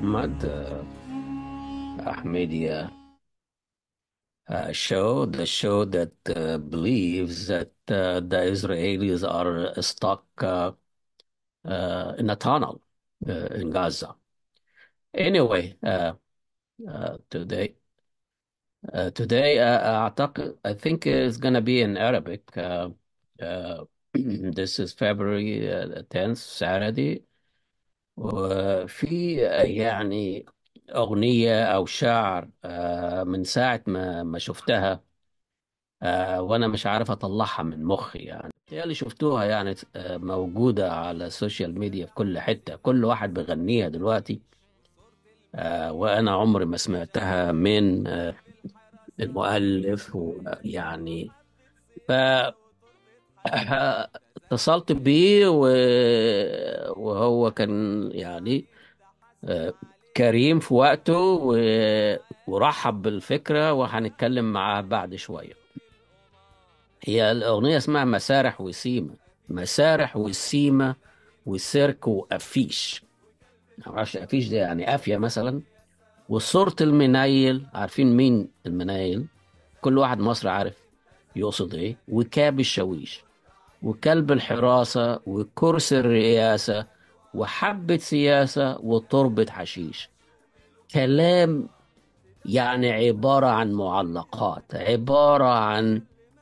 Ahmad, uh, Ahmedia uh, show, the show that uh, believes that uh, the Israelis are stuck uh, uh, in a tunnel uh, in Gaza. Anyway, uh, uh, today, uh, today uh, أعتقد I think it's gonna be in Arabic. Uh, uh, this is February uh, 10th, Saturday. وفي يعني أغنية أو شعر آه، من ساعة ما ما شفتها آه، وأنا مش عارف أطلعها من مخي يعني هي اللي شفتوها يعني آه، موجودة على السوشيال ميديا في كل حتة كل واحد بيغنيها دلوقتي آه، وأنا عمري ما سمعتها من آه، المؤلف يعني ف اتصلت بيه و- وهو كان يعني آه، كريم في وقته و- ورحب بالفكرة وهنتكلم معاه بعد شوية هي الأغنية اسمها مسارح وسيمة مسارح وسيمة وسيرك وأفيش معرفش أفيش ده يعني قافية مثلا وصورة المنيل عارفين مين المنيل كل واحد مصري عارف يقصد ايه وكاب الشاويش وكلب الحراسة وكرسي الرئاسة وحبة سياسة وتربة حشيش كلام يعني عبارة عن معلقات عبارة عن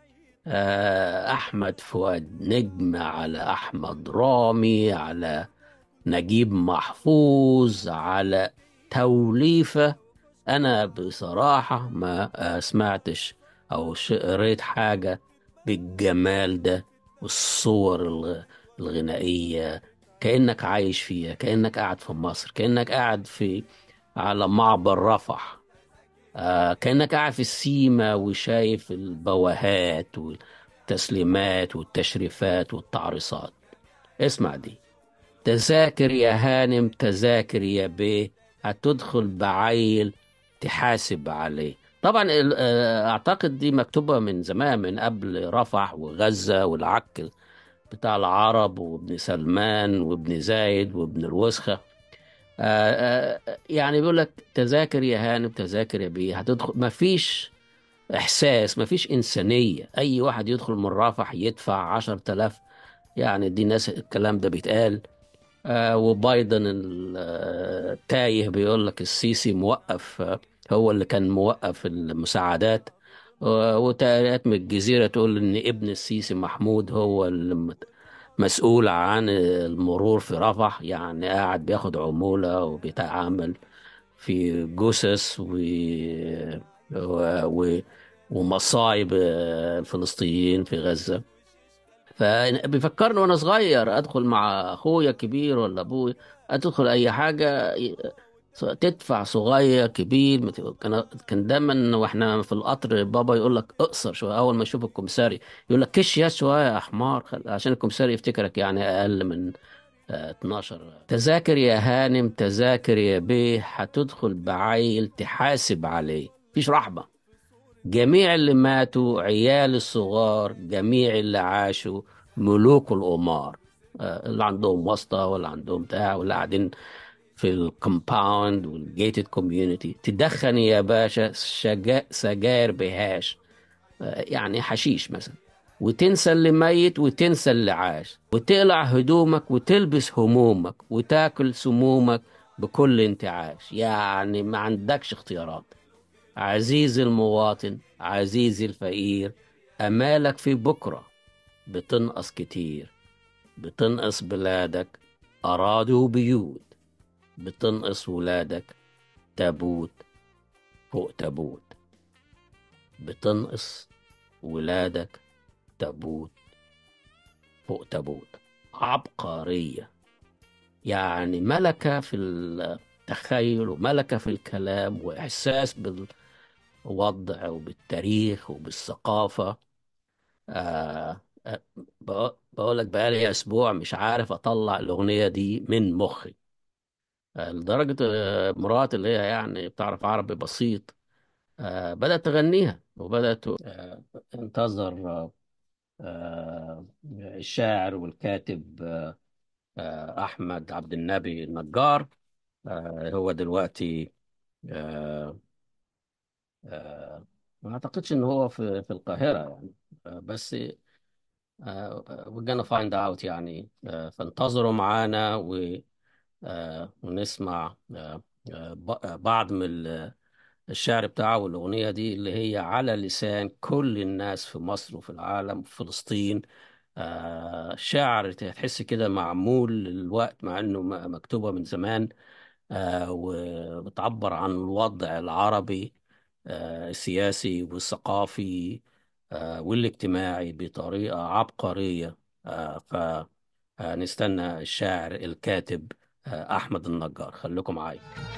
آه، أحمد فؤاد نجم على أحمد رامي على نجيب محفوظ على توليفة أنا بصراحة ما آه، سمعتش أو ش- قريت حاجة بالجمال ده والصور الغ- الغنائية كأنك عايش فيها كأنك قاعد في مصر كأنك قاعد في على معبر رفح آه كأنك قاعد في السيما وشايف البواهات والتسليمات والتشريفات والتعريصات اسمع دي تذاكر يا هانم تذاكر يا بيه هتدخل بعيل تحاسب عليه طبعا ال- آه، اعتقد دي مكتوبة من زمان من قبل رفح وغزة والعك بتاع العرب وابن سلمان وابن زايد وابن الوسخة آه، آه، يعني بيقول لك تذاكر يا هانم تذاكر يا بيه هتدخل مفيش إحساس مفيش إنسانية أي واحد يدخل من رفح يدفع عشر تلاف يعني دي ناس الكلام ده بيتقال آه وبايدن ال- آه، التايه بيقول لك السيسي موقف آه، هو اللي كان موقف المساعدات آه، وتقارير من الجزيرة تقول إن ابن السيسي محمود هو اللي مت- مسؤول عن المرور في رفح يعني قاعد بياخد عمولة وبيتعامل في جثث و... و... و... ومصايب آه، الفلسطينيين في غزة فبيفكرني وانا صغير ادخل مع اخويا كبير ولا ابويا ادخل اي حاجه ي- تدفع صغير كبير مت- كان كان دايما واحنا في القطر بابا يقول لك اقصر شويه اول ما يشوف الكمساري يقول لك كش يا شويه يا حمار خل- عشان الكمساري يفتكرك يعني اقل من آه، 12 تذاكر يا هانم تذاكر يا بيه هتدخل بعيل تحاسب عليه مفيش رحمه جميع اللي ماتوا عيال الصغار جميع اللي عاشوا ملوك القمار آه، اللي عندهم واسطة ولا عندهم بتاع ولا قاعدين في الكومباوند والجيتد كوميونتي تدخن يا باشا شجا- سجاير بهاش آه، يعني حشيش مثلا وتنسى اللي ميت وتنسى اللي عاش وتقلع هدومك وتلبس همومك وتاكل سمومك بكل انتعاش يعني ما عندكش اختيارات عزيزي المواطن عزيزي الفقير أمالك في بكرة بتنقص كتير بتنقص بلادك أراضي وبيوت بتنقص ولادك تابوت فوق تابوت بتنقص ولادك تابوت فوق تابوت عبقرية يعني ملكة في التخيل وملكة في الكلام وإحساس بالوضع وبالتاريخ وبالثقافة آه آه، بق- بقول لك بقالي أسبوع مش عارف أطلع الأغنية دي من مخي آه لدرجة آه، مراتي اللي هي يعني بتعرف عربي بسيط آه بدأت تغنيها وبدأت آه انتظر آه آه، الشاعر والكاتب آه، آه، أحمد عبد النبي النجار آه، هو دلوقتي آه، آه، ما اعتقدش ان هو في في القاهرة يعني آه، بس آه، we're gonna find out يعني آه، فانتظروا معانا و آه، ونسمع آه، آه، ب- آه، بعض من ال- الشعر بتاعه والأغنية دي اللي هي على لسان كل الناس في مصر وفي العالم وفي فلسطين آه، شعر تحس كده معمول للوقت مع انه م- مكتوبة من زمان آه، وبتعبر عن الوضع العربي آه، السياسي والثقافي آه، والاجتماعي بطريقة عبقرية آه، فنستنى الشاعر الكاتب آه، أحمد النجار خليكم معايا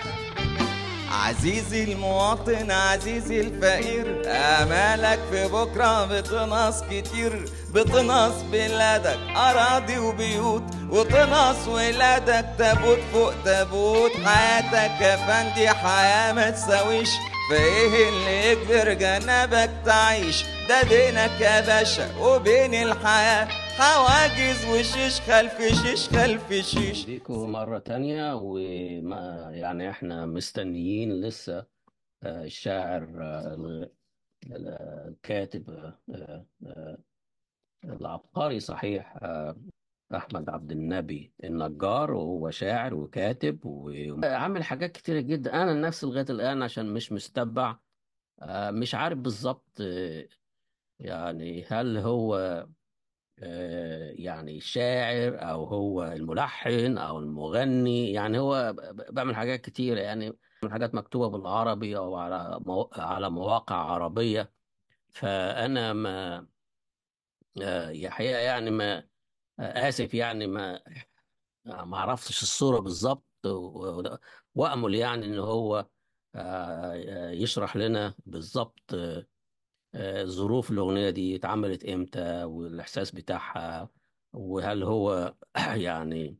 عزيزي المواطن عزيزي الفقير امالك في بكره بتنقص كتير بتنقص بلادك اراضي وبيوت وتنقص ولادك تابوت فوق تابوت حياتك يا فندي حياه ما تساويش فايه اللي يجبر جنبك تعيش ده بينك يا باشا وبين الحياه حواجز وشيش خلف شيش خلف شيش بيكم مرة تانية وما يعني احنا مستنيين لسه آه، الشاعر آه، ال- ال- الكاتب آه، آه، العبقري صحيح آه، أحمد عبد النبي النجار وهو شاعر وكاتب وعامل حاجات كتيرة جدا أنا نفسي لغاية الآن عشان مش مستبع آه، مش عارف بالظبط آه، يعني هل هو آه، يعني شاعر او هو الملحن او المغني يعني هو ب- ب- بعمل حاجات كتيرة يعني بعمل حاجات مكتوبة بالعربي او على مو... على مواقع عربية فانا ما آه، يا حقيقة يعني ما آه، اسف يعني ما ما عرفتش الصورة بالظبط و... و- وامل يعني ان هو آه، يشرح لنا بالظبط آه، ظروف الأغنية دي اتعملت إمتى والإحساس بتاعها وهل هو يعني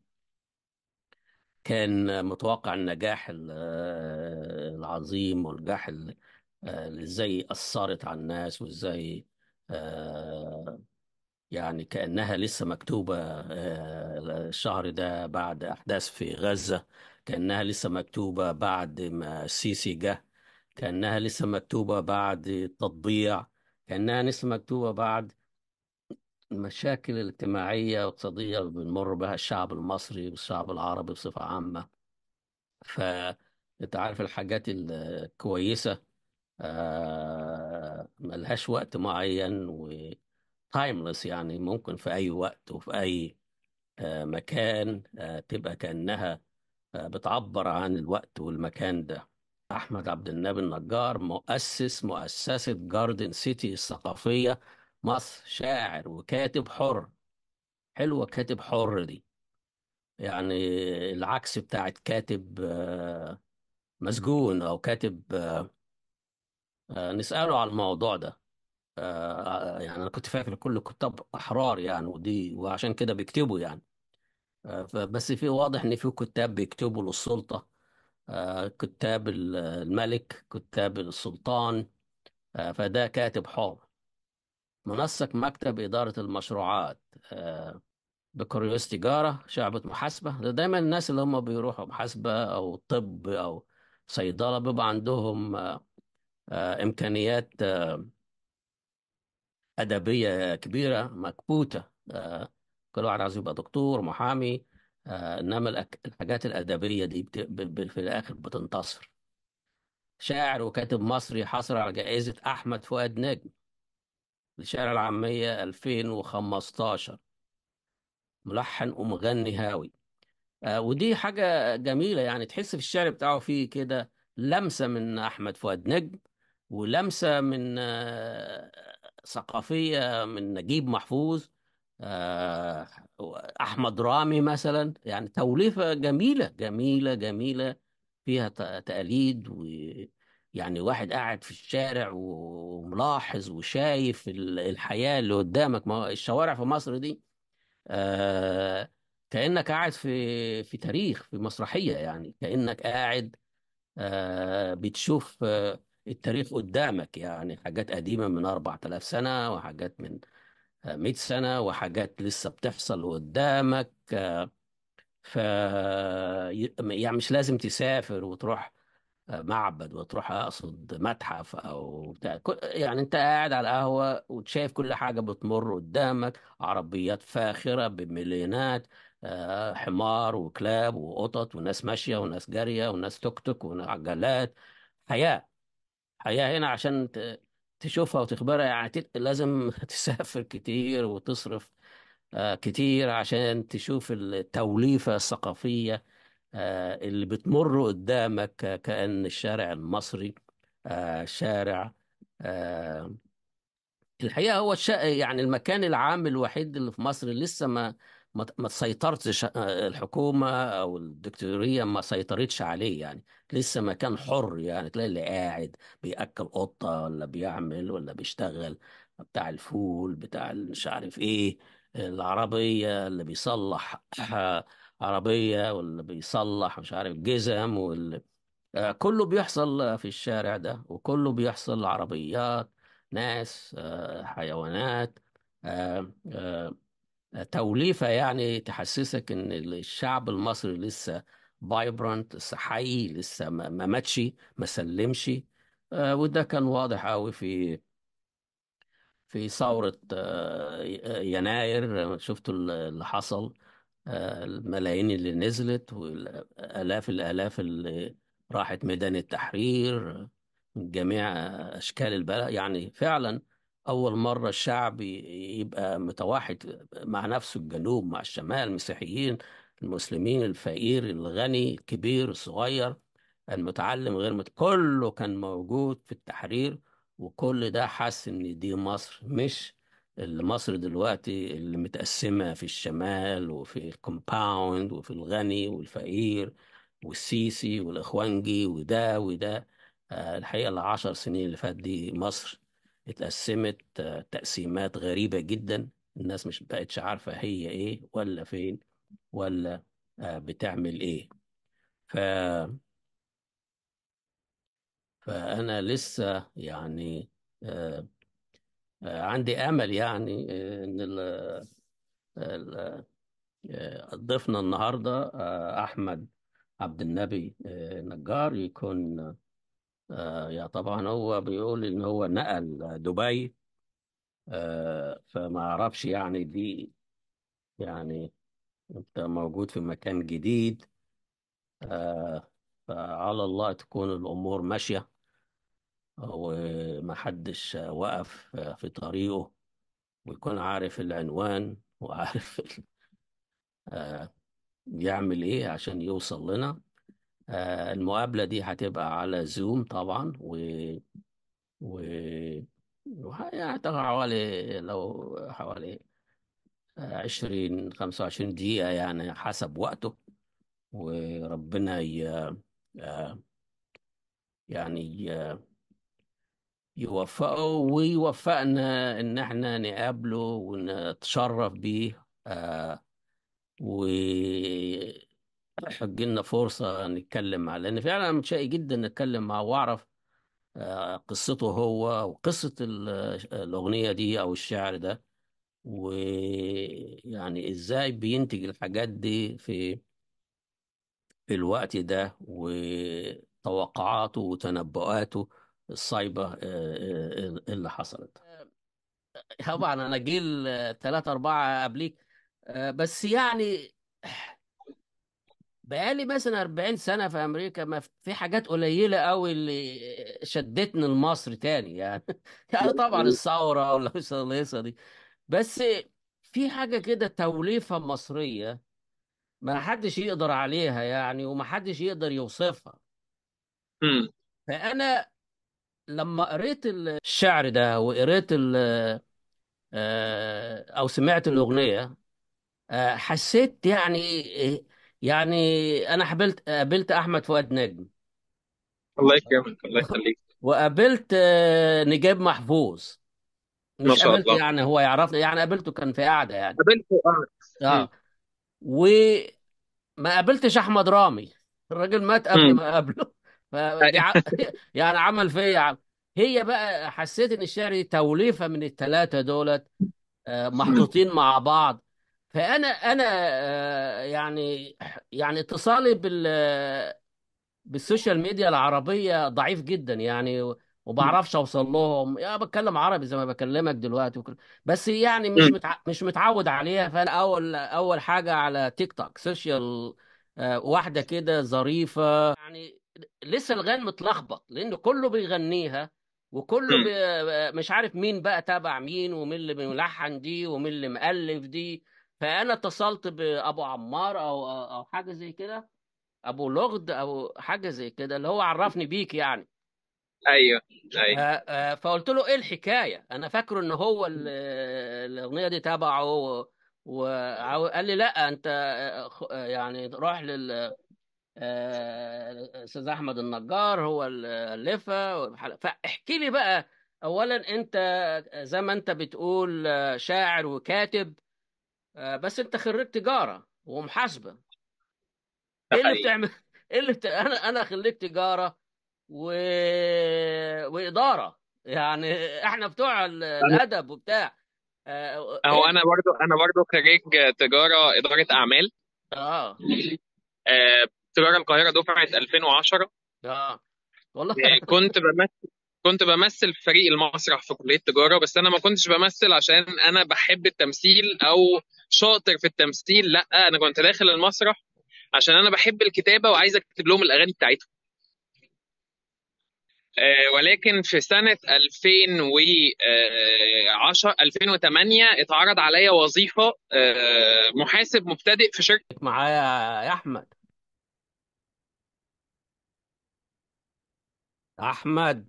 كان متوقع النجاح ال- آه، العظيم والنجاح ال- آه، اللي إزاي أثرت على الناس وإزاي آه، يعني كأنها لسه مكتوبة آه، الشهر ده بعد أحداث في غزة كأنها لسه مكتوبة بعد ما السيسي جه كأنها لسه مكتوبة بعد التطبيع كأنها لسه مكتوبة بعد المشاكل الاجتماعية والاقتصادية اللي بنمر بها الشعب المصري والشعب العربي بصفة عامة فأنت عارف الحاجات الكويسة آه، ملهاش وقت معين و تايمليس يعني ممكن في أي وقت وفي أي آه، مكان آه، تبقى كأنها آه، بتعبر عن الوقت والمكان ده أحمد عبد النبي النجار مؤسس مؤسسة جاردن سيتي الثقافية مصر شاعر وكاتب حر حلوة كاتب حر دي يعني العكس بتاعت كاتب آه، مسجون أو كاتب آه، آه، نسأله على الموضوع ده آه، يعني أنا كنت فاكر كل الكتاب أحرار يعني ودي وعشان كده بيكتبوا يعني آه، فبس في واضح إن في كتاب بيكتبوا للسلطة آه، كتاب ال- الملك كتاب السلطان آه، فده كاتب حر منسق مكتب إدارة المشروعات آه، بكالوريوس تجارة شعبة محاسبة ده دايما الناس اللي هم بيروحوا محاسبة أو طب أو صيدلة بيبقى عندهم آه، آه، إمكانيات آه، أدبية كبيرة مكبوتة آه، كل واحد عايز يبقى دكتور محامي آه، إنما الأك- الحاجات الأدبية دي بت- ب- ب- في الآخر بتنتصر شاعر وكاتب مصري حصل على جائزة أحمد فؤاد نجم للشعر العامية 2015 ملحن ومغني هاوي آه، ودي حاجة جميلة يعني تحس في الشعر بتاعه فيه كده لمسة من أحمد فؤاد نجم ولمسة من آه، ثقافية من نجيب محفوظ آه، أحمد رامي مثلا يعني توليفة جميلة جميلة جميلة فيها ت- تقاليد و يعني واحد قاعد في الشارع وملاحظ وشايف ال- الحياة اللي قدامك ما هو الشوارع في مصر دي آه كأنك قاعد في في تاريخ في مسرحية يعني كأنك قاعد آه بتشوف آه التاريخ قدامك يعني حاجات قديمة من 4000 سنة وحاجات من آه 100 سنة وحاجات لسه بتحصل قدامك آه ف يعني مش لازم تسافر وتروح معبد وتروح اقصد متحف او بتاع كل- يعني انت قاعد على القهوه وشايف كل حاجه بتمر قدامك عربيات فاخره بمليونات آه، حمار وكلاب وقطط وناس ماشيه وناس جاريه وناس توك توك وعجلات حياه حياه هنا عشان ت- تشوفها وتخبرها يعني ت- لازم تسافر كتير وتصرف آه، كتير عشان تشوف التوليفه الثقافيه آه، اللي بتمر قدامك ك- كأن الشارع المصري آه، شارع آه، الحقيقة هو الش... يعني المكان العام الوحيد اللي في مصر لسه ما ما ما سيطرتش آه، الحكومة أو الدكتاتورية ما سيطرتش عليه يعني لسه مكان حر يعني تلاقي اللي قاعد بيأكل قطة ولا بيعمل ولا بيشتغل بتاع الفول بتاع مش عارف ايه العربية اللي بيصلح آه، عربية ولا بيصلح مش عارف جزم وال... آه، كله بيحصل في الشارع ده وكله بيحصل عربيات ناس آه، حيوانات آه، آه، توليفة يعني تحسسك ان الشعب المصري لسه فايبرانت لسه حي لسه ما ما ماتش ما سلمش آه، وده كان واضح قوي في في ثورة آه، يناير شفتوا اللي حصل آه، الملايين اللي نزلت والآلاف الآلاف اللي راحت ميدان التحرير من جميع أشكال البلد يعني فعلا أول مرة الشعب ي- يبقى متوحد مع نفسه الجنوب مع الشمال المسيحيين المسلمين الفقير الغني الكبير الصغير المتعلم غير مت... كله كان موجود في التحرير وكل ده حس ان دي مصر مش اللي مصر دلوقتي اللي متقسمة في الشمال وفي الكومباوند وفي الغني والفقير والسيسي والإخوانجي وده وده آه، الحقيقة العشر سنين اللي فات دي مصر اتقسمت آه، تقسيمات غريبة جدا الناس مش بقتش عارفة هي ايه ولا فين ولا آه، بتعمل ايه ف... فأنا لسه يعني آه، آه، عندي أمل يعني آه، إن ال- ال- آه، ضيفنا النهاردة آه، أحمد عبد النبي آه، نجار يكون آه، يا طبعا هو بيقول إن هو نقل دبي آه، فما أعرفش يعني دي يعني أنت موجود في مكان جديد آه، فعلى الله تكون الأمور ماشية ومحدش وقف في طريقه ويكون عارف العنوان وعارف آه، يعمل ايه عشان يوصل لنا آه، المقابلة دي هتبقى على زوم طبعا و و وه- يعني هتاخد حوالي لو حوالي آه، عشرين خمسة وعشرين دقيقة يعني حسب وقته وربنا ي... آه، يعني ي- يوفقه ويوفقنا إن احنا نقابله ونتشرف بيه آه، ويحج لنا فرصة نتكلم معاه لأن فعلا أنا متشائم جدا نتكلم معاه وأعرف آه، قصته هو وقصة ال- الأغنية دي أو الشعر ده ويعني إزاي بينتج الحاجات دي في في الوقت ده وتوقعاته وتنبؤاته الصايبة آه، آه، اللي حصلت طبعا أنا جيل ثلاثة أربعة قبليك آه، بس يعني بقالي مثلا 40 سنة في أمريكا ما في حاجات قليلة قوي اللي شدتني لمصر تاني يعني يعني طبعا الثورة والهيصة الهيصة دي بس في حاجة كده توليفة مصرية ما حدش يقدر عليها يعني وما حدش يقدر يوصفها امم فأنا لما قريت الشعر ده وقريت ال- آه، أو سمعت الأغنية آه، حسيت يعني يعني أنا قابلت قابلت أحمد فؤاد نجم الله يكرمك الله يخليك وقابلت آه، نجيب محفوظ ما مش شاء قابلته الله يعني هو يعرفني يعني قابلته كان في قعدة يعني قابلته اه امم اه وما قابلتش احمد رامي الراجل مات قبل امم ما اقابله فدي ع... يعني عمل فيا عم. هي بقى حسيت ان الشعر دي توليفة من الثلاثة دولت آه، امم محطوطين مع بعض فانا انا آه، يعني يعني اتصالي بال بالسوشيال ميديا العربية ضعيف جدا يعني و- مم. وبعرفش اوصل لهم يا بتكلم عربي زي ما بكلمك دلوقتي وكل... بس يعني مش مم. متع... مش متعود عليها فانا اول اول حاجة على تيك توك سوشيال آه، واحدة كده ظريفة يعني لسه الغان متلخبط لان كله بيغنيها وكله مم. بي... مش عارف مين بقى تابع مين ومين اللي ملحن دي ومين اللي مؤلف دي فانا اتصلت بابو عمار او او حاجة زي كده ابو لغد او حاجه زي كده اللي هو عرفني بيك يعني ايوه ايوه آه، آه، فقلت له ايه الحكايه انا فاكره ان هو ال- الاغنيه دي تبعه وقال لي لا انت آه، خ- آه، يعني روح لل آه، الاستاذ احمد النجار هو اللي الفها فاحكي لي بقى اولا انت زي ما انت بتقول آه، شاعر وكاتب آه، بس انت خريج تجاره ومحاسبه ده ايه اللي حقيقي بتعمل ايه اللي بت... انا انا خريج تجاره و... وإدارة يعني احنا بتوع ال- انا الأدب وبتاع اه هو ايه انا برضو انا برضو خريج تجاره اداره اعمال اه آه، تجاره القاهره دفعه 2010 اه والله آه، كنت بمثل كنت بمثل في فريق المسرح في كليه تجاره بس انا ما كنتش بمثل عشان انا بحب التمثيل او شاطر في التمثيل لا انا كنت داخل المسرح عشان انا بحب الكتابه وعايز اكتب لهم الاغاني بتاعتهم آه، ولكن في سنة 2010 2008 اتعرض عليا وظيفة آه، محاسب مبتدئ في شركة معايا يا أحمد أحمد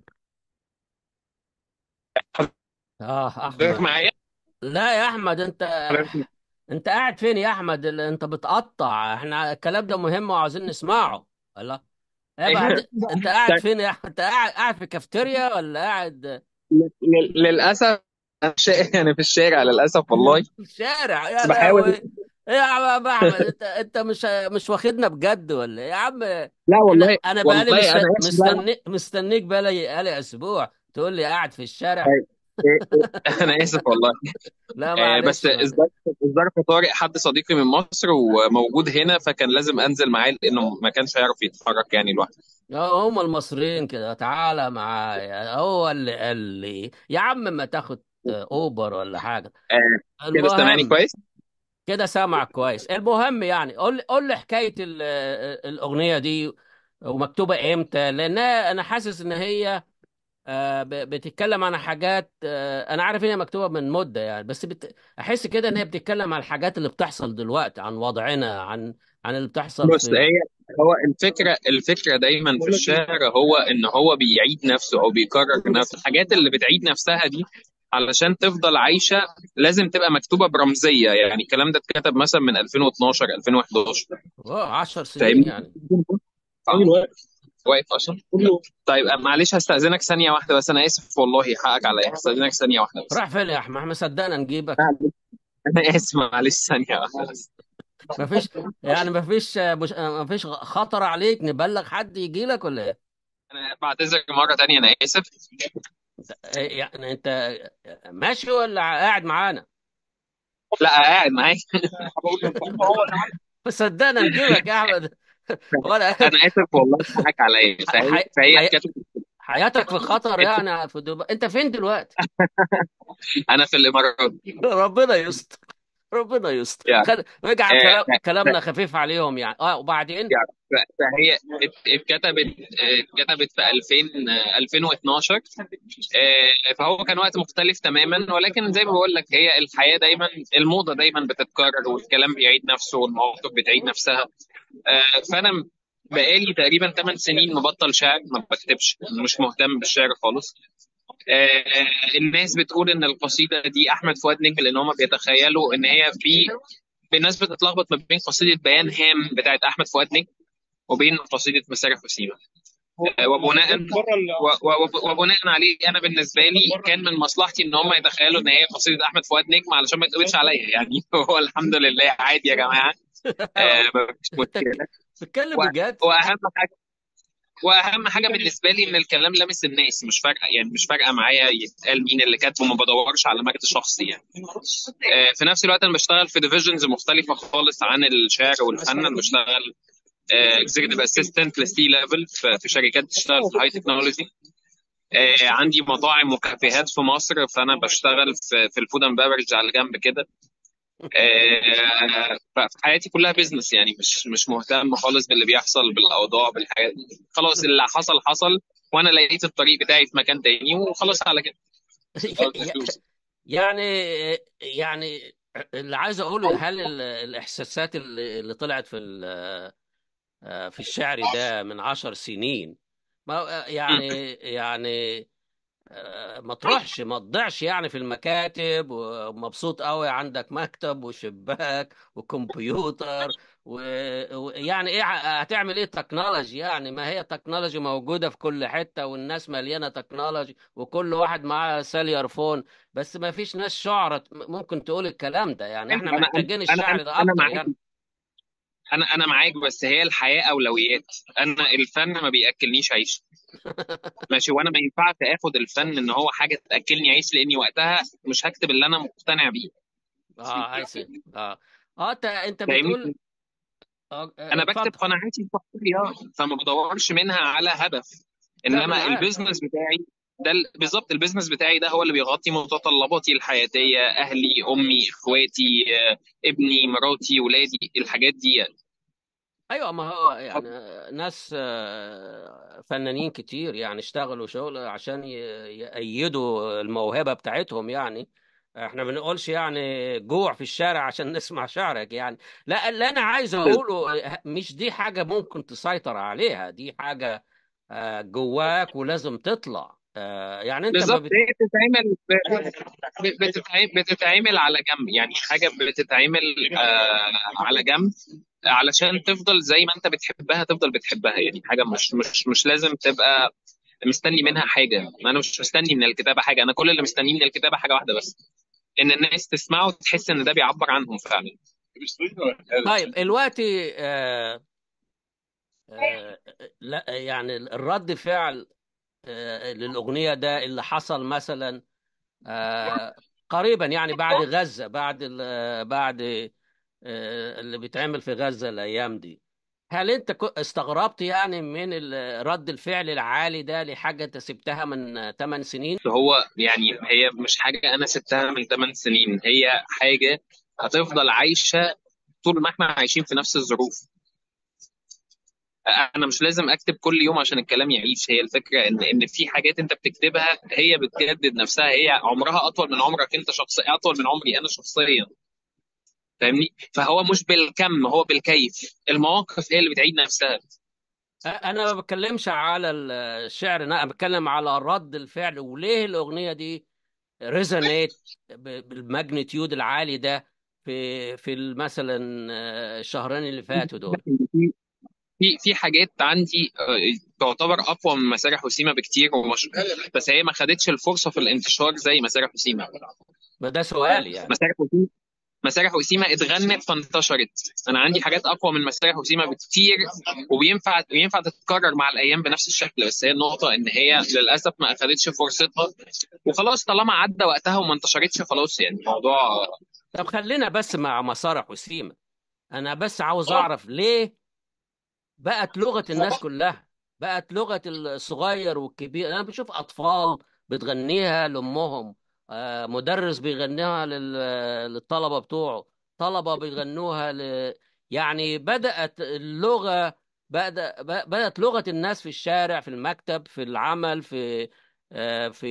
اه حضرتك أحمد معايا لا يا أحمد أنت حضرتك أنت قاعد فين يا أحمد ال- أنت بتقطع احنا الكلام ده مهم وعاوزين نسمعه الله ايه بعد أنت قاعد فين يا أحمد أنت قاعد قاعد في كافتيريا ولا قاعد لل- للأسف أنا شا- أنا في الشارع للأسف والله في الشارع بس يا بحاول لهوي ايه يا عم احمد انت انت مش مش واخدنا بجد ولا ايه يا عم لا انا والله انا بقالي والله أنا مست... آسف لا لا مستني مستنيك بقالي بقالي اسبوع تقول لي قاعد في الشارع طيب، إيه- إيه، أنا آسف والله لا آه، بس معلش معلش إصدار إصدار طارق حد صديقي من مصر وموجود هنا فكان لازم أنزل معاه لأنه ما كانش هيعرف يتحرك يعني لوحده اه هم المصريين كده تعالى معايا هو اللي قال لي يا عم ما تاخد اوبر ولا حاجه آه، كده سامعني المهم كويس؟ كده سامعك كويس المهم يعني قول قول لي حكايه ال- الاغنيه دي ومكتوبه امتى لان انا حاسس ان هي آه، ب- بتتكلم عن حاجات آه، انا عارف ان هي مكتوبه من مده يعني بس بت... احس كده ان هي بتتكلم عن الحاجات اللي بتحصل دلوقتي عن وضعنا عن عن اللي بتحصل بص في هي هو الفكره الفكره دايما في الشعر هو ان هو بيعيد نفسه او بيكرر نفسه الحاجات اللي بتعيد نفسها دي علشان تفضل عايشه لازم تبقى مكتوبه برمزيه يعني الكلام ده اتكتب مثلا من 2012 2011 اه 10 سنين فاهمني؟ يعني آه. واقف اصلا طيب معلش هستأذنك ثانيه واحده بس انا اسف والله حقك عليا هستأذنك ثانيه واحده بس راح فين يا احمد احنا صدقنا نجيبك معلش. انا اسف معلش ثانيه واحده بس ما فيش يعني ما فيش مش... ما فيش خطر عليك نبلغ حد يجي لك ولا ايه انا بعتذر مره تانيه انا اسف إيه يعني انت ماشي ولا قاعد معانا لا قاعد معاك صدقنا نجيبك يا احمد ولا انا اسف والله حقك عليا فهي حي... فهي حي... اتكتبت حياتك في خطر يعني في دبي انت فين دلوقتي انا في الامارات ربنا يستر ربنا يستر يعني خل... نجعل آه، كلام... ف- كلامنا خفيف عليهم يعني اه وبعدين يعني ف- فهي ات- اتكتبت اتكتبت في 2000 آه، 2012 آه، فهو كان وقت مختلف تماما ولكن زي ما بقول لك هي الحياه دايما الموضه دايما بتتكرر والكلام بيعيد نفسه والمواقف بتعيد نفسها آه، فانا بقالي تقريبا 8 سنين مبطل شعر ما بكتبش مش مهتم بالشعر خالص آه، الناس بتقول ان القصيده دي احمد فؤاد نجم لان هم بيتخيلوا ان هي في الناس بتتلخبط ما بين قصيده بيان هام بتاعت احمد فؤاد نجم وبين قصيده مسارح وسيمه آه، وبناء و- و- وبناء عليه انا بالنسبه لي كان من مصلحتي ان هم يتخيلوا ان هي قصيده احمد فؤاد نجم علشان ما يتقبلش عليا يعني هو الحمد لله عادي يا جماعه آه، مفيش انت مشكله بتتكلم و- بجد واهم حاجه واهم حاجه بالنسبه لي ان الكلام لامس الناس مش فارقه يعني مش فارقه معايا يتقال مين اللي كاتبه ما بدورش على مجد شخصي يعني آه، في نفس الوقت انا بشتغل في ديفيجنز مختلفه خالص عن الشعر والفن انا بشتغل اكزيكتيف اسيستنت لسي ليفل في شركات بتشتغل في الهاي تكنولوجي آه، عندي مطاعم وكافيهات في مصر فانا بشتغل في في الفود اند بيفرج على جنب كده آه، ففي حياتي كلها بيزنس يعني مش مش مهتم خالص باللي بيحصل بالاوضاع بالحاجات دي خلاص اللي حصل حصل وانا لقيت الطريق بتاعي في مكان تاني وخلاص على كده يعني يعني اللي عايز اقوله هل ال- الاحساسات اللي اللي طلعت في ال- في الشعر ده من عشر سنين ما يعني يعني آه، ما تروحش ما تضيعش يعني في المكاتب ومبسوط قوي عندك مكتب وشباك وكمبيوتر و- ويعني ايه ه- هتعمل ايه تكنولوجي يعني ما هي تكنولوجي موجودة في كل حتة والناس مليانة تكنولوجي وكل واحد معاه سيليار فون بس ما فيش ناس شعرة ممكن تقول الكلام ده يعني احنا انا انا محتاجين انا الشعر انا ده أنا اكتر معاك يعني انا انا معاك بس هي الحياه اولويات انا الفن ما بياكلنيش عيش ماشي وانا ما ينفعش اخد الفن ان هو حاجه تاكلني عيش لاني وقتها مش هكتب اللي انا مقتنع بيه اه اي سي اه اه انت انت فاهمني بتقول آه آه، انا بكتب اتفضل قناعاتي الشخصيه فما بدورش منها على هدف لا ما انا انما عارف البيزنس بتاعي ده ال- بالظبط البيزنس بتاعي ده هو اللي بيغطي متطلباتي الحياتيه اهلي امي اخواتي آه، ابني مراتي ولادي الحاجات دي يعني. ايوه ما هو يعني ناس آه، فنانين كتير يعني اشتغلوا شغل عشان ي- يأيدوا الموهبة بتاعتهم يعني احنا ما بنقولش يعني جوع في الشارع عشان نسمع شعرك يعني لا اللي انا عايز اقوله آه، مش دي حاجة ممكن تسيطر عليها دي حاجة آه، جواك ولازم تطلع آه، يعني انت ما بالظبط بت... هي بتتعمل ب- بتتعمل بتتعمل على جنب يعني حاجه بتتعمل آه على جنب علشان تفضل زي ما انت بتحبها تفضل بتحبها يعني حاجه مش مش مش لازم تبقى مستني منها حاجه انا مش مستني من الكتابه حاجه انا كل اللي مستنيه من الكتابه حاجه واحده بس ان الناس تسمعه وتحس ان ده بيعبر عنهم فعلا طيب دلوقتي آه، آه، لا يعني الرد فعل آه، للأغنية ده اللي حصل مثلا آه، قريبا يعني بعد غزة بعد ال- بعد آه، اللي بيتعمل في غزة الأيام دي هل أنت كو- استغربت يعني من ال- رد الفعل العالي ده لحاجة أنت سبتها من 8 سنين؟ هو يعني هي مش حاجه انا سبتها من 8 سنين هي حاجه هتفضل عايشه طول ما احنا عايشين في نفس الظروف انا مش لازم اكتب كل يوم عشان الكلام يعيش هي الفكره ان ان في حاجات انت بتكتبها هي بتجدد نفسها هي عمرها اطول من عمرك انت شخصيا اطول من عمري انا شخصيا فاهمني فهو مش بالكم هو بالكيف المواقف هي اللي بتعيد نفسها أنا ما بتكلمش على الشعر أنا بتكلم على رد الفعل وليه الأغنية دي ريزونيت بالماجنتيود العالي ده في في مثلا الشهرين اللي فاتوا دول في في حاجات عندي آه، تعتبر اقوى من مسارح وسيما بكتير ومش بس هي ما خدتش الفرصه في الانتشار زي مسارح وسيما ما ده سؤالي يعني مسارح وسيما مسارح وسيما اتغنت فانتشرت انا عندي حاجات اقوى من مسارح وسيما بكتير وبينفع وينفع تتكرر مع الايام بنفس الشكل بس هي النقطه ان هي للاسف ما اخذتش فرصتها وخلاص طالما عدى وقتها وما انتشرتش خلاص يعني الموضوع طب خلينا بس مع مسارح وسيما انا بس عاوز اعرف ليه بقت لغة الناس كلها بقت لغة الصغير والكبير انا بشوف اطفال بتغنيها لامهم آه، مدرس بيغنيها لل- للطلبة بتوعه طلبة بيغنوها ل... يعني بدأت اللغة بدأ بدأت لغة الناس في الشارع في المكتب في العمل في آه، في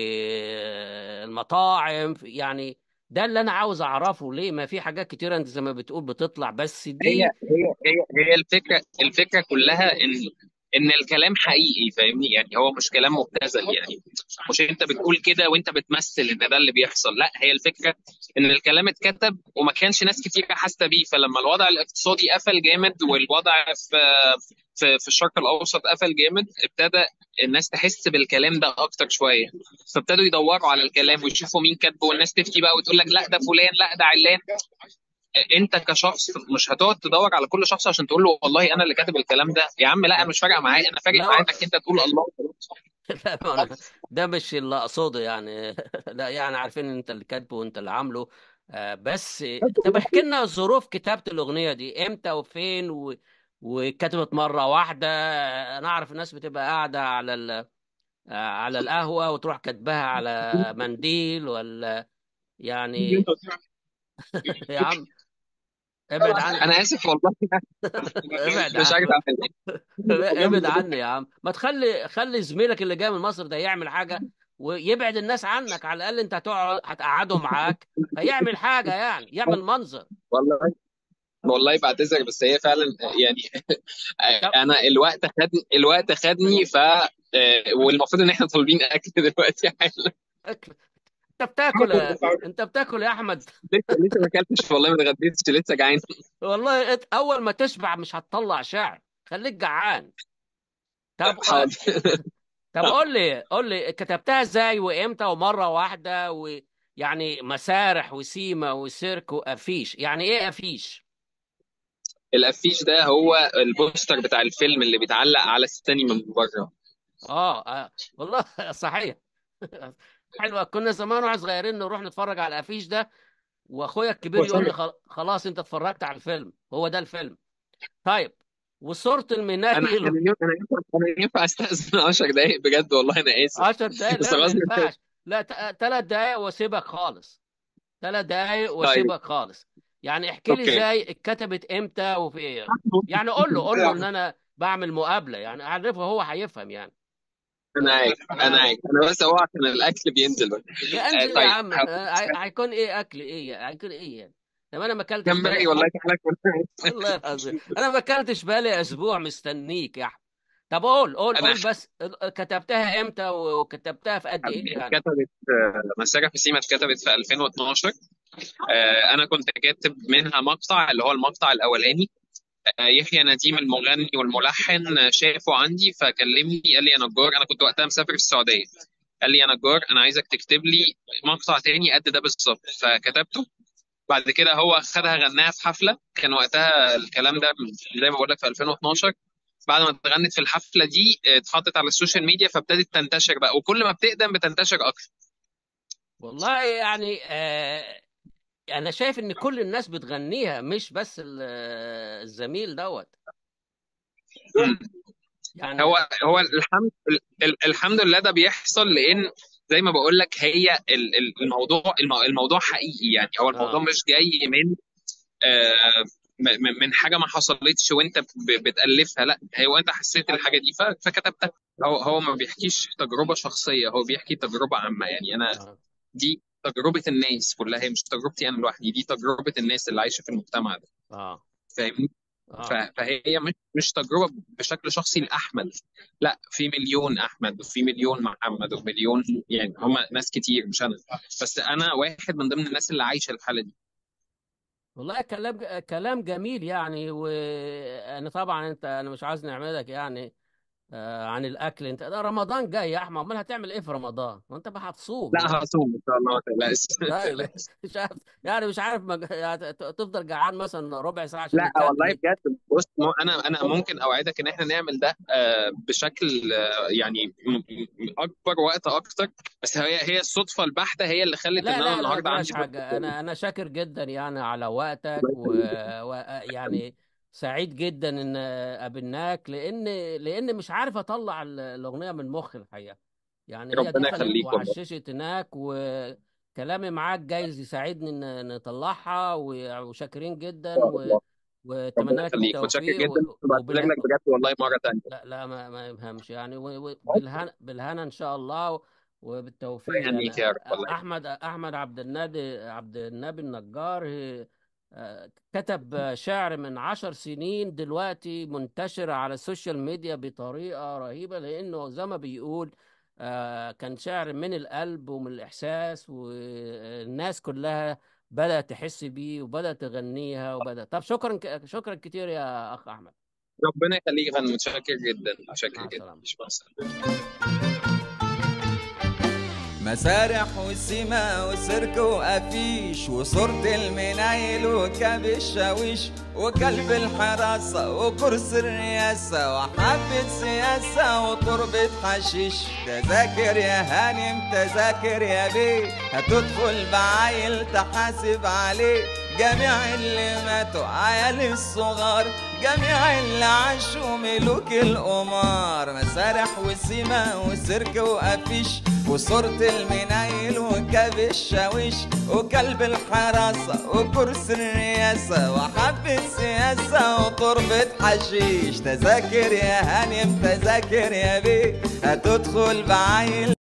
المطاعم في يعني ده اللي انا عاوز اعرفه ليه ما في حاجات كتيرة انت زي ما بتقول بتطلع بس هي دي هي هي هي الفكره الفكره كلها ان ان الكلام حقيقي فاهمني يعني هو مش كلام مبتذل يعني مش انت بتقول كده وانت بتمثل ان ده اللي بيحصل لا هي الفكره ان الكلام اتكتب وما كانش ناس كتير حاسه بيه فلما الوضع الاقتصادي قفل جامد والوضع في في في الشرق الاوسط قفل جامد ابتدى الناس تحس بالكلام ده اكتر شويه فابتدوا يدوروا على الكلام ويشوفوا مين كاتبه والناس تفتي بقى وتقول لك لا ده فلان لا ده علان انت كشخص مش هتقعد تدور على كل شخص عشان تقول له والله انا اللي كاتب الكلام ده يا عم لا انا مش فارقه معايا انا فارق لا معايا انك انت تقول الله لا ما أنا- ده مش اللي اقصده يعني لا يعني عارفين ان انت اللي كاتبه وانت اللي عامله آه، بس طب احكي لنا ظروف كتابة الأغنية دي امتى وفين و... وكتبت مرة واحدة انا اعرف الناس بتبقى قاعدة على ال... آه، على القهوة وتروح كاتباها على منديل ولا يعني يا عم ابعد عن انا اسف والله ابعد مش عن عارف اعمل ايه ابعد عني يا عم ما تخلي خلي زميلك اللي جاي من مصر ده يعمل حاجة ويبعد الناس عنك على الأقل أنت هتقعد هتقعده معاك فيعمل حاجة يعني يعمل منظر والله والله بعتذر بس هي فعلا يعني طب انا الوقت خدني الوقت خدني ف والمفروض ان احنا طالبين اكل دلوقتي حالا أكل. أنت بتاكل يا... أنت بتاكل يا أحمد لسه لسه ما اكلتش والله ما اتغديتش لسه جعان والله إت- أول ما تشبع مش هتطلع شعر خليك جعان طب حاضر طب قول لي قول لي كتبتها ازاي وامتى ومره واحده ويعني مسارح وسيما وسيرك وافيش يعني ايه افيش الافيش ده هو البوستر بتاع الفيلم اللي بيتعلق على السينما من بره اه, آه. والله صحيح حلوه كنا زمان واحنا صغيرين نروح نتفرج على الافيش ده واخويا الكبير يقول لي خل- خلاص انت اتفرجت على الفيلم هو ده الفيلم طيب وصورة انا المينائي انا ينفع انا ينفع انا ينفع استاذن 10 دقايق بجد والله انا اسف 10 دقايق بس لا ما غصب ينفعش لا ثلاث دقايق واسيبك خالص ثلاث دقايق طيب واسيبك خالص يعني احكي لي اوكي ازاي اتكتبت امتى وفي ايه يعني قول له قول له ان انا بعمل مقابله يعني اعرفه هو هيفهم يعني انا عارف انا عارف انا بس هو عشان الاكل بينزل بس يا آه، انزل يا طيب عم آه، هي- هيكون ايه اكل ايه هيكون ايه يعني طب انا ما اكلتش جمبري بقالي والله تعالى كل والله العظيم انا ما اكلتش بقالي اسبوع مستنيك يا احمد طب قول قول انا قول بس كتبتها امتى وكتبتها في قد ايه يعني اتكتبت آه، مساجة في سيما اتكتبت في 2012 آه، انا كنت كاتب منها مقطع اللي هو المقطع الاولاني آه، يحيى نديم المغني والملحن آه، شافه عندي فكلمني قال لي يا نجار انا كنت وقتها مسافر في السعوديه قال لي يا نجار انا عايزك تكتب لي مقطع تاني قد ده بالظبط فكتبته بعد كده هو خدها غناها في حفله كان وقتها الكلام ده زي ما بقول لك في 2012 بعد ما اتغنت في الحفله دي آه، اتحطت على السوشيال ميديا فابتدت تنتشر بقى وكل ما بتقدم بتنتشر اكتر والله يعني آه انا شايف ان كل الناس بتغنيها مش بس ال- آه، الزميل دوت يعني هو هو الحمد ال- الحمد لله ده بيحصل لان زي ما بقول لك هي ال- ال- الموضوع الم- الموضوع حقيقي يعني هو الموضوع اه مش جاي من آه، م- م- من حاجه ما حصلتش وانت ب- بتالفها لا هو انت حسيت الحاجه دي ف- فكتبتها هو هو ما بيحكيش تجربه شخصيه هو بيحكي تجربه عامه يعني انا اه دي تجربه الناس كلها هي مش تجربتي انا لوحدي دي تجربه الناس اللي عايشه في المجتمع ده اه فاهمني ف- اه فهي مش مش تجربه بشكل شخصي لاحمد لا في مليون احمد وفي مليون محمد ومليون يعني هم ناس كتير مش انا بس انا واحد من ضمن الناس اللي عايشه الحاله دي والله كلام كلام جميل يعني وانا طبعا انت انا مش عايز نعملك يعني آه عن الاكل انت ده رمضان جاي يا احمد امال هتعمل ايه في رمضان وانت بقى هتصوم لا يعني هصوم ان شاء الله ما تقلقش ما طيب تقلقش مش عارف يعني مش عارف مج... يعني ت- تفضل جعان مثلا ربع ساعه عشان لا يك... والله ي... بجد بص مو- انا انا ممكن اوعدك ان احنا نعمل ده آه، بشكل آه، يعني م- م- اكبر وقت اكتر بس هي هي الصدفه البحته هي اللي خلت لا ان انا لا لا ما النهارده جراش عندي حاجة أنا أنا شاكر جدا يعني على وقتك و... و... يعني سعيد جدا إن قابلناك لأن لأن مش عارف أطلع ال- الأغنية من مخي الحقيقة يعني هي ربنا دخلت يخليك والله وعششت هناك وكلامي معاك جايز يساعدني إن نطلعها و- وشاكرين جدا ان شاء و... الله واتمنى ربنا لك يخليك متشكر التوفيق جدا و... وبعتذر وباله... لك بجد والله مره تانيه لا لا ما ما يفهمش يعني و- و- بالهنا بالهنا ان شاء الله وبالتوفيق يعني يهنيك يا رب والله احمد احمد عبد النادي عبد النبي النجار آه، كتب شعر من عشر سنين دلوقتي منتشر على السوشيال ميديا بطريقة رهيبة لأنه زي ما بيقول آه، كان شعر من القلب ومن الإحساس والناس كلها بدأت تحس بيه وبدأت تغنيها وبدأت طب شكرا ك- شكرا كتير يا أخ أحمد ربنا يخليك يا فندم متشكر جدا متشكر مع جدا السلامة مع السلامه مسارح وسيما وسيرك وقفيش وصورة المنايل وكاب الشاويش وكلب الحراسة وكرسي الرئاسة وحبة سياسة وتربة حشيش تذاكر يا هانم تذاكر يا بيه هتدخل بعايل تحاسب عليه جميع اللي ماتوا عيال الصغار جميع اللي عاشوا ملوك القمار مسارح وسيما وسيرك وقفيش وصورة المنايل وكاب الشاويش وكلب الحراسة وكرسي الرئاسة وحبة سياسة وتربة حشيش تذاكر يا هانم تذاكر يا بيه هتدخل بعيل